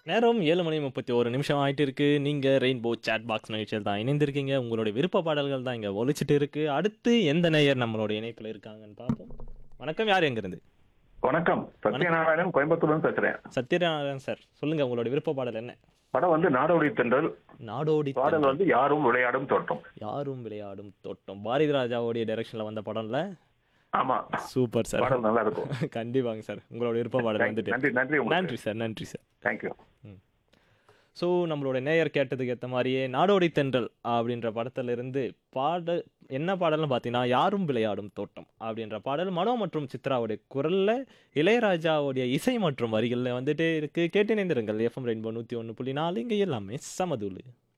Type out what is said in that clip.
நேரம் ஏழு மணி முப்பத்தி ஒரு நிமிஷம் ஆயிட்டு இருக்கு நீங்க ரெயின்போ சேட் பாக்ஸ் நிகழ்ச்சியில் தான் இணைந்திருக்கீங்க உங்களுடைய விருப்ப பாடல்கள் தான் இங்க ஒலிச்சிட்டு இருக்கு அடுத்து எந்த நேயர் நம்மளோட இணைப்பில் இருக்காங்கன்னு பார்ப்போம் வணக்கம் யார் எங்கிருந்து வணக்கம் சத்யநாராயணன் கோயம்புத்தூர்ல பேசுறேன் சத்யநாராயணன் சார் சொல்லுங்க உங்களோட விருப்ப பாடல் என்ன படம் வந்து நாடோடி தென்றல் நாடோடி பாடல் தென்றல். வந்து யாரும் விளையாடும் தோட்டம் யாரும் விளையாடும் தோட்டம் பாரதி ராஜாவுடைய டைரக்ஷன்ல வந்த படம்ல ஆமா சூப்பர் சார் பாடல் நல்லா இருக்கும் கண்டிப்பாங்க சார் உங்களோட விருப்ப பாடல் வந்துட்டு நன்றி நன்றி நன்றி சார் நன்றி சார் தேங்க்யூ ஸோ நம்மளோட நேயர் கேட்டதுக்கு ஏற்ற மாதிரியே நாடோடி தென்றல் அப்படின்ற படத்துல இருந்து பாட என்ன பாடல்னு பார்த்தீங்கன்னா யாரும் விளையாடும் தோட்டம் அப்படின்ற பாடல் மனோ மற்றும் சித்ராவுடைய குரல்ல இளையராஜாவுடைய இசை மற்றும் வரிகளில் வந்துட்டு இருக்கு கேட்டு இணைந்திருங்கள் எஃப்எம் ரெயின்போ நூற்றி ஒன்று புள்ளி நாலு இங்கே எல்லாமே சமதூளு